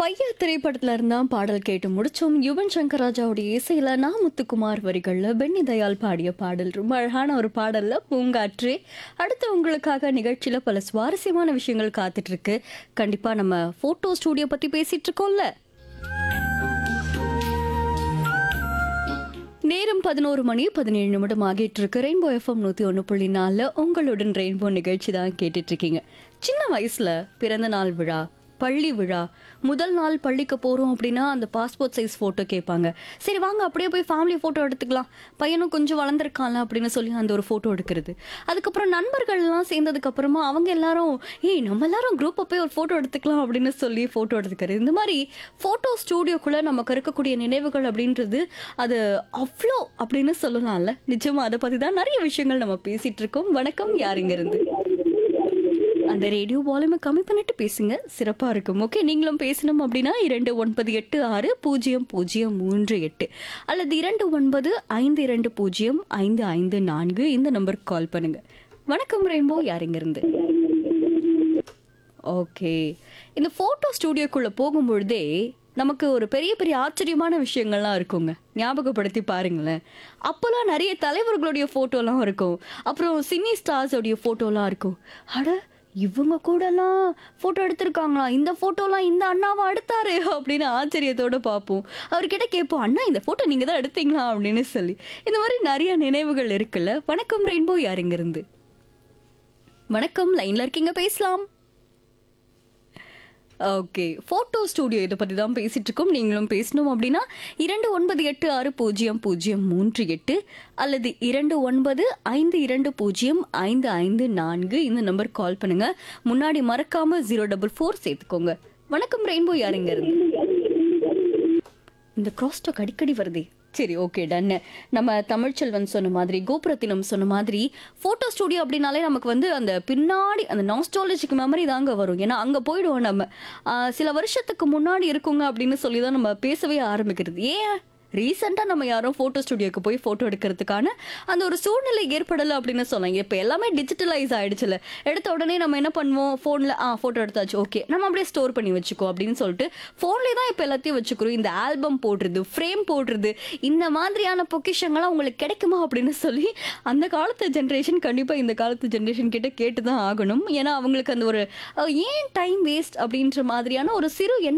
பையா திரைப்படத்துல இருந்தா பாடல் கேட்டு முடிச்சோம் யுவன் சங்கர் ராஜாவுடைய இசையில நா முத்துக்குமார் வரிகள்ல பென்னி தயாள் பாடிய பாடல் ரொம்ப அழகான ஒரு பாடல்ல பூங்காற்றே அடுத்து உங்களுக்காக நிகழ்ச்சியில பல சுவாரஸ்யமான விஷயங்கள் காத்துட்டு இருக்கு கண்டிப்பா நம்ம போட்டோ ஸ்டூடியோ பத்தி பேசிட்டு இருக்கோம்ல நேரம் பதினோரு மணி பதினேழு நிமிடம் ஆகிட்டு இருக்கு ரெயின்போ எஃப்எம் நூற்றி ஒன்று புள்ளி நாலில் உங்களுடன் ரெயின்போ நிகழ்ச்சி தான் கேட்டுட்டு இருக்கீங்க சின்ன வயசுல பிறந்த நாள் விழா பள்ளி விழா முதல் நாள் பள்ளிக்கு போகிறோம் அப்படின்னா அந்த பாஸ்போர்ட் சைஸ் ஃபோட்டோ கேட்பாங்க சரி வாங்க அப்படியே போய் ஃபேமிலி ஃபோட்டோ எடுத்துக்கலாம் பையனும் கொஞ்சம் வளர்ந்துருக்கான்ல அப்படின்னு சொல்லி அந்த ஒரு ஃபோட்டோ எடுக்கிறது அதுக்கப்புறம் நண்பர்கள்லாம் சேர்ந்ததுக்கு அப்புறமா அவங்க எல்லாரும் ஏய் நம்ம எல்லாரும் குரூப்பை போய் ஒரு ஃபோட்டோ எடுத்துக்கலாம் அப்படின்னு சொல்லி ஃபோட்டோ எடுத்துக்கிறது இந்த மாதிரி ஃபோட்டோ ஸ்டூடியோக்குள்ளே நமக்கு இருக்கக்கூடிய நினைவுகள் அப்படின்றது அது அவ்வளோ அப்படின்னு சொல்லலாம்ல நிச்சயமா அதை பற்றி தான் நிறைய விஷயங்கள் நம்ம பேசிட்டு இருக்கோம் வணக்கம் யாருங்க இருந்து அந்த ரேடியோ வால்யூமை கம்மி பண்ணிட்டு பேசுங்க சிறப்பா இருக்கும் ஓகே நீங்களும் பேசணும் அப்படின்னா இரண்டு ஒன்பது எட்டு ஆறு பூஜ்ஜியம் பூஜ்ஜியம் மூன்று எட்டு அல்லது இரண்டு ஒன்பது ஐந்து இரண்டு பூஜ்ஜியம் ஐந்து ஐந்து நான்கு இந்த நம்பருக்கு கால் பண்ணுங்க வணக்கம் ரெயின்போ யாருங்க இருந்து ஓகே இந்த ஃபோட்டோ ஸ்டூடியோக்குள்ளே போகும்பொழுதே நமக்கு ஒரு பெரிய பெரிய ஆச்சரியமான விஷயங்கள்லாம் இருக்குங்க ஞாபகப்படுத்தி பாருங்களேன் அப்போல்லாம் நிறைய தலைவர்களுடைய ஃபோட்டோலாம் இருக்கும் அப்புறம் சினி ஸ்டார்ஸோடைய ஃபோட்டோலாம் இருக்கும் அட இவங்க கூடலாம் ஃபோட்டோ எடுத்திருக்காங்களா இந்த ஃபோட்டோலாம் இந்த அண்ணாவா எடுத்தாரு அப்படின்னு ஆச்சரியத்தோட பார்ப்போம் அவர்கிட்ட கேட்போம் அண்ணா இந்த ஃபோட்டோ நீங்கள் தான் எடுத்தீங்களா அப்படின்னு சொல்லி இந்த மாதிரி நிறைய நினைவுகள் இருக்குல்ல வணக்கம் ரெயின்போ யாருங்க இருந்து வணக்கம் லைன்ல இருக்கீங்க பேசலாம் ஓகே ஃபோட்டோ ஸ்டூடியோ இதை பற்றி தான் பேசிட்டு இருக்கோம் நீங்களும் பேசணும் அப்படின்னா இரண்டு ஒன்பது எட்டு ஆறு பூஜ்ஜியம் பூஜ்ஜியம் மூன்று எட்டு அல்லது இரண்டு ஒன்பது ஐந்து இரண்டு பூஜ்ஜியம் ஐந்து ஐந்து நான்கு இந்த நம்பர் கால் பண்ணுங்க முன்னாடி மறக்காம ஜீரோ டபுள் ஃபோர் சேர்த்துக்கோங்க வணக்கம் ரெயின்போ யாருங்க இருந்து இந்த கிராஸ்டாக் அடிக்கடி வருதே சரி ஓகே டன் நம்ம தமிழ்ச்செல்வன் சொன்ன மாதிரி கோபுரத்தினம் சொன்ன மாதிரி ஃபோட்டோ ஸ்டூடியோ அப்படின்னாலே நமக்கு வந்து அந்த பின்னாடி அந்த நாஸ்டாலஜிக் மெமரி தாங்க வரும் ஏன்னா அங்கே போயிடுவோம் நம்ம ஆஹ் சில வருஷத்துக்கு முன்னாடி இருக்குங்க அப்படின்னு சொல்லி தான் நம்ம பேசவே ஆரம்பிக்கிறது ஏன் ரீசெண்டாக நம்ம யாரும் ஃபோட்டோ ஸ்டுடியோக்கு போய் ஃபோட்டோ எடுக்கிறதுக்கான அந்த ஒரு சூழ்நிலை ஏற்படலை அப்படின்னு சொல்லலாம் இப்போ எல்லாமே டிஜிட்டலைஸ் ஆயிடுச்சுல எடுத்த உடனே நம்ம என்ன பண்ணுவோம் ஃபோனில் ஆ ஃபோட்டோ எடுத்தாச்சு ஓகே நம்ம அப்படியே ஸ்டோர் பண்ணி வச்சுக்கோ அப்படின்னு சொல்லிட்டு ஃபோன்லேயே தான் இப்போ எல்லாத்தையும் வச்சுக்கிறோம் இந்த ஆல்பம் போடுறது ஃப்ரேம் போடுறது இந்த மாதிரியான பொக்கிஷங்கள்லாம் உங்களுக்கு கிடைக்குமா அப்படின்னு சொல்லி அந்த காலத்து ஜென்ரேஷன் கண்டிப்பாக இந்த காலத்து ஜென்ரேஷன் கிட்ட கேட்டு தான் ஆகணும் ஏன்னா அவங்களுக்கு அந்த ஒரு அஹ், ஏன் டைம் வேஸ்ட் அப்படின்ற மாதிரியான ஒரு சிறு எண்ணம்